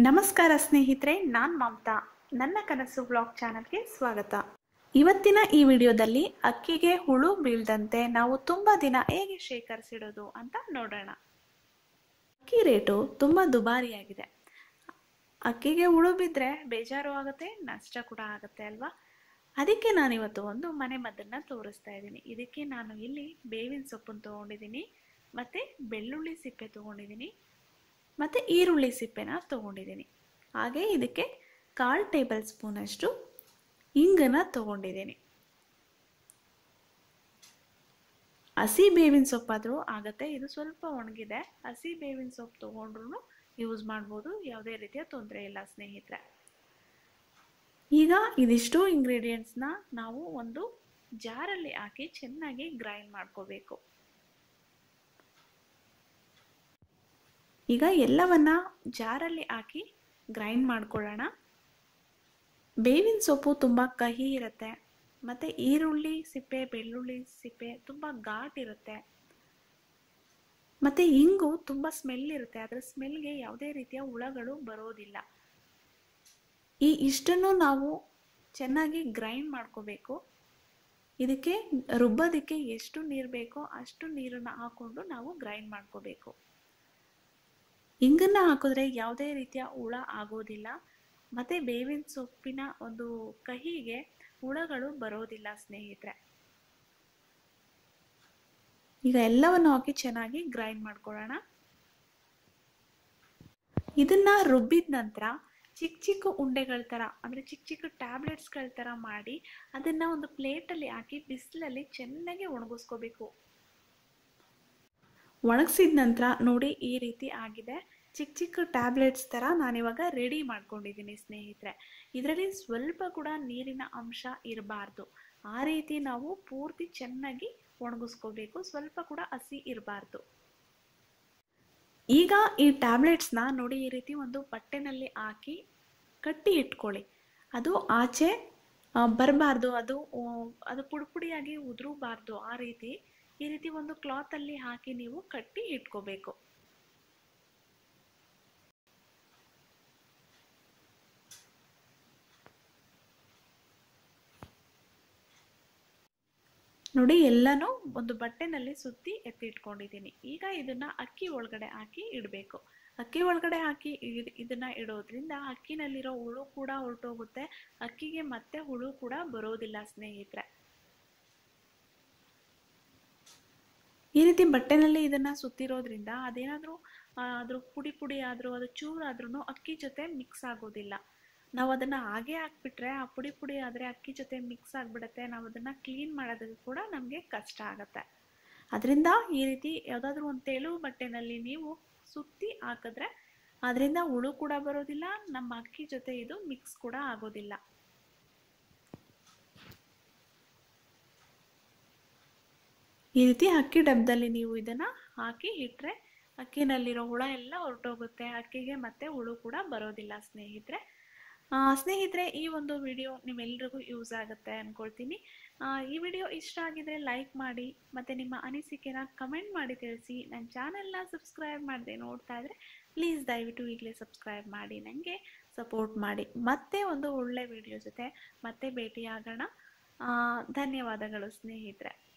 ನಮಸ್ಕಾರ ಸ್ನೇಹಿತರೆ ನಾನು ಮಮತಾ ನನ್ನ ಕನಸು ಬ್ಲಾಗ್ ಚಾನಲ್ಗೆ ಸ್ವಾಗತ ಇವತ್ತಿನ ಈ ವಿಡಿಯೋದಲ್ಲಿ ಅಕ್ಕಿಗೆ ಹುಳು ಬೀಳ್ದಂತೆ ನಾವು ತುಂಬ ದಿನ ಹೇಗೆ ಶೇಖರಿಸಿಡೋದು ಅಂತ ನೋಡೋಣ ಅಕ್ಕಿ ರೇಟು ತುಂಬ ದುಬಾರಿಯಾಗಿದೆ ಅಕ್ಕಿಗೆ ಹುಳು ಬಿದ್ದರೆ ಬೇಜಾರು ಆಗುತ್ತೆ ನಷ್ಟ ಕೂಡ ಆಗುತ್ತೆ ಅಲ್ವಾ ಅದಕ್ಕೆ ನಾನಿವತ್ತು ಒಂದು ಮನೆ ಮದ್ದನ್ನು ತೋರಿಸ್ತಾ ಇದ್ದೀನಿ ಇದಕ್ಕೆ ನಾನು ಇಲ್ಲಿ ಬೇವಿನ ಸೊಪ್ಪನ್ನು ತೊಗೊಂಡಿದ್ದೀನಿ ಮತ್ತು ಬೆಳ್ಳುಳ್ಳಿ ಸಿಪ್ಪೆ ತೊಗೊಂಡಿದ್ದೀನಿ ಮತ್ತು ಈರುಳ್ಳಿ ಸಿಪ್ಪೆನ ತೊಗೊಂಡಿದ್ದೀನಿ ಹಾಗೆ ಇದಕ್ಕೆ ಕಾಲು ಟೇಬಲ್ ಸ್ಪೂನಷ್ಟು ಇಂಗನ್ನು ತೊಗೊಂಡಿದ್ದೀನಿ ಹಸಿ ಬೇವಿನ ಸೊಪ್ಪಾದರೂ ಆಗುತ್ತೆ ಇದು ಸ್ವಲ್ಪ ಒಣಗಿದೆ ಹಸಿ ಬೇವಿನ ಸೊಪ್ಪು ತೊಗೊಂಡ್ರು ಯೂಸ್ ಮಾಡ್ಬೋದು ಯಾವುದೇ ರೀತಿಯ ತೊಂದರೆ ಇಲ್ಲ ಸ್ನೇಹಿತರೆ ಈಗ ಇದಿಷ್ಟು ಇಂಗ್ರೀಡಿಯೆಂಟ್ಸ್ನ ನಾವು ಒಂದು ಜಾರಲ್ಲಿ ಹಾಕಿ ಚೆನ್ನಾಗಿ ಗ್ರೈಂಡ್ ಮಾಡ್ಕೋಬೇಕು ಈಗ ಎಲ್ಲವನ್ನ ಜಾರಲ್ಲಿ ಹಾಕಿ ಗ್ರೈಂಡ್ ಮಾಡ್ಕೊಳ್ಳೋಣ ಬೇವಿನ ಸೊಪ್ಪು ತುಂಬ ಕಹಿ ಇರುತ್ತೆ ಮತ್ತು ಈರುಳ್ಳಿ ಸಿಪ್ಪೆ ಬೆಳ್ಳುಳ್ಳಿ ಸಿಪ್ಪೆ ತುಂಬ ಘಾಟ್ ಇರುತ್ತೆ ಮತ್ತು ಇಂಗು ತುಂಬ ಸ್ಮೆಲ್ ಇರುತ್ತೆ ಅದರ ಸ್ಮೆಲ್ಗೆ ಯಾವುದೇ ರೀತಿಯ ಹುಳಗಳು ಬರೋದಿಲ್ಲ ಈ ಇಷ್ಟನ್ನು ನಾವು ಚೆನ್ನಾಗಿ ಗ್ರೈಂಡ್ ಮಾಡ್ಕೋಬೇಕು ಇದಕ್ಕೆ ರುಬ್ಬೋದಕ್ಕೆ ಎಷ್ಟು ನೀರು ಬೇಕೋ ಅಷ್ಟು ನೀರನ್ನು ಹಾಕ್ಕೊಂಡು ನಾವು ಗ್ರೈಂಡ್ ಮಾಡ್ಕೋಬೇಕು ಇಂಗನ್ನು ಹಾಕಿದ್ರೆ ಯಾವುದೇ ರೀತಿಯ ಹುಳ ಆಗೋದಿಲ್ಲ ಮತ್ತು ಬೇವಿನ ಸೊಪ್ಪಿನ ಒಂದು ಕಹಿಗೆ ಹುಳಗಳು ಬರೋದಿಲ್ಲ ಸ್ನೇಹಿತರೆ ಈಗ ಎಲ್ಲವನ್ನು ಹಾಕಿ ಚೆನ್ನಾಗಿ ಗ್ರೈಂಡ್ ಮಾಡ್ಕೊಳ್ಳೋಣ ಇದನ್ನ ರುಬ್ಬಿದ ನಂತರ ಚಿಕ್ಕ ಚಿಕ್ಕ ಉಂಡೆಗಳ ಥರ ಅಂದರೆ ಚಿಕ್ಕ ಚಿಕ್ಕ ಟ್ಯಾಬ್ಲೆಟ್ಸ್ಗಳ ಥರ ಮಾಡಿ ಅದನ್ನು ಒಂದು ಪ್ಲೇಟಲ್ಲಿ ಹಾಕಿ ಬಿಸಿಲಲ್ಲಿ ಚೆನ್ನಾಗಿ ಒಣಗಿಸ್ಕೋಬೇಕು ಒಣಗಿಸಿದ ನಂತರ ನೋಡಿ ಈ ರೀತಿ ಆಗಿದೆ ಚಿಕ್ಕ ಚಿಕ್ಕ ಟ್ಯಾಬ್ಲೆಟ್ಸ್ ಥರ ನಾನಿವಾಗ ರೆಡಿ ಮಾಡ್ಕೊಂಡಿದ್ದೀನಿ ಸ್ನೇಹಿತರೆ ಇದರಲ್ಲಿ ಸ್ವಲ್ಪ ಕೂಡ ನೀರಿನ ಅಂಶ ಇರಬಾರ್ದು ಆ ರೀತಿ ನಾವು ಪೂರ್ತಿ ಚೆನ್ನಾಗಿ ಒಣಗಿಸ್ಕೋಬೇಕು ಸ್ವಲ್ಪ ಕೂಡ ಹಸಿ ಇರಬಾರ್ದು ಈಗ ಈ ಟ್ಯಾಬ್ಲೆಟ್ಸ್ನ ನೋಡಿ ಈ ರೀತಿ ಒಂದು ಬಟ್ಟೆನಲ್ಲಿ ಹಾಕಿ ಕಟ್ಟಿ ಇಟ್ಕೊಳ್ಳಿ ಅದು ಆಚೆ ಬರಬಾರ್ದು ಅದು ಅದು ಪುಡಿ ಪುಡಿಯಾಗಿ ಉದುರಬಾರ್ದು ಆ ರೀತಿ ಈ ರೀತಿ ಒಂದು ಕ್ಲಾತಲ್ಲಿ ಹಾಕಿ ನೀವು ಕಟ್ಟಿ ಇಟ್ಕೋಬೇಕು ನೋಡಿ ಎಲ್ಲನೂ ಒಂದು ಬಟ್ಟೆನಲ್ಲಿ ಸುತ್ತಿ ಎತ್ತಿಟ್ಕೊಂಡಿದ್ದೀನಿ ಈಗ ಇದನ್ನ ಅಕ್ಕಿ ಒಳಗಡೆ ಹಾಕಿ ಇಡಬೇಕು ಅಕ್ಕಿ ಒಳಗಡೆ ಹಾಕಿ ಇದನ್ನ ಇಡೋದ್ರಿಂದ ಅಕ್ಕಿನಲ್ಲಿರೋ ಹುಳು ಕೂಡ ಹೊರಟೋಗುತ್ತೆ ಅಕ್ಕಿಗೆ ಮತ್ತೆ ಹುಳು ಕೂಡ ಬರೋದಿಲ್ಲ ಸ್ನೇಹಿತರೆ ಈ ರೀತಿ ಬಟ್ಟೆನಲ್ಲಿ ಇದನ್ನ ಸುತ್ತಿರೋದ್ರಿಂದ ಅದೇನಾದರೂ ಅದ್ರ ಪುಡಿ ಪುಡಿ ಆದರೂ ಅದು ಚೂರಾದ್ರೂ ಅಕ್ಕಿ ಜೊತೆ ಮಿಕ್ಸ್ ಆಗೋದಿಲ್ಲ ನಾವು ಅದನ್ನು ಹಾಗೆ ಹಾಕ್ಬಿಟ್ರೆ ಆ ಪುಡಿ ಪುಡಿ ಆದರೆ ಅಕ್ಕಿ ಜೊತೆ ಮಿಕ್ಸ್ ಆಗಿಬಿಡುತ್ತೆ ನಾವು ಅದನ್ನು ಕ್ಲೀನ್ ಮಾಡೋದಕ್ಕೆ ಕೂಡ ನಮಗೆ ಕಷ್ಟ ಆಗುತ್ತೆ ಅದರಿಂದ ಈ ರೀತಿ ಯಾವುದಾದ್ರೂ ಒಂದು ತೆಳು ಬಟ್ಟೆನಲ್ಲಿ ನೀವು ಸುತ್ತಿ ಹಾಕಿದ್ರೆ ಅದರಿಂದ ಹುಳು ಕೂಡ ಬರೋದಿಲ್ಲ ನಮ್ಮ ಅಕ್ಕಿ ಜೊತೆ ಇದು ಮಿಕ್ಸ್ ಕೂಡ ಆಗೋದಿಲ್ಲ ಈ ರೀತಿ ಅಕ್ಕಿ ಡಬ್ಬದಲ್ಲಿ ನೀವು ಇದನ್ನು ಹಾಕಿ ಇಟ್ಟರೆ ಅಕ್ಕಿನಲ್ಲಿರೋ ಹುಳ ಎಲ್ಲ ಹೊರಟೋಗುತ್ತೆ ಅಕ್ಕಿಗೆ ಮತ್ತೆ ಹುಳು ಕೂಡ ಬರೋದಿಲ್ಲ ಸ್ನೇಹಿತರೆ ಸ್ನೇಹಿತರೆ ಈ ಒಂದು ವಿಡಿಯೋ ನಿಮ್ಮೆಲ್ರಿಗೂ ಯೂಸ್ ಆಗುತ್ತೆ ಅಂದ್ಕೊಳ್ತೀನಿ ಈ ವಿಡಿಯೋ ಇಷ್ಟ ಆಗಿದ್ರೆ ಲೈಕ್ ಮಾಡಿ ಮತ್ತು ನಿಮ್ಮ ಅನಿಸಿಕೆನ ಕಮೆಂಟ್ ಮಾಡಿ ತಿಳಿಸಿ ನನ್ನ ಚಾನಲ್ನ ಸಬ್ಸ್ಕ್ರೈಬ್ ಮಾಡದೆ ನೋಡ್ತಾ ಇದ್ದರೆ ಪ್ಲೀಸ್ ದಯವಿಟ್ಟು ಈಗಲೇ ಸಬ್ಸ್ಕ್ರೈಬ್ ಮಾಡಿ ನನಗೆ ಸಪೋರ್ಟ್ ಮಾಡಿ ಮತ್ತೆ ಒಂದು ಒಳ್ಳೆ ವಿಡಿಯೋ ಜೊತೆ ಮತ್ತೆ ಭೇಟಿಯಾಗೋಣ ಧನ್ಯವಾದಗಳು ಸ್ನೇಹಿತರೆ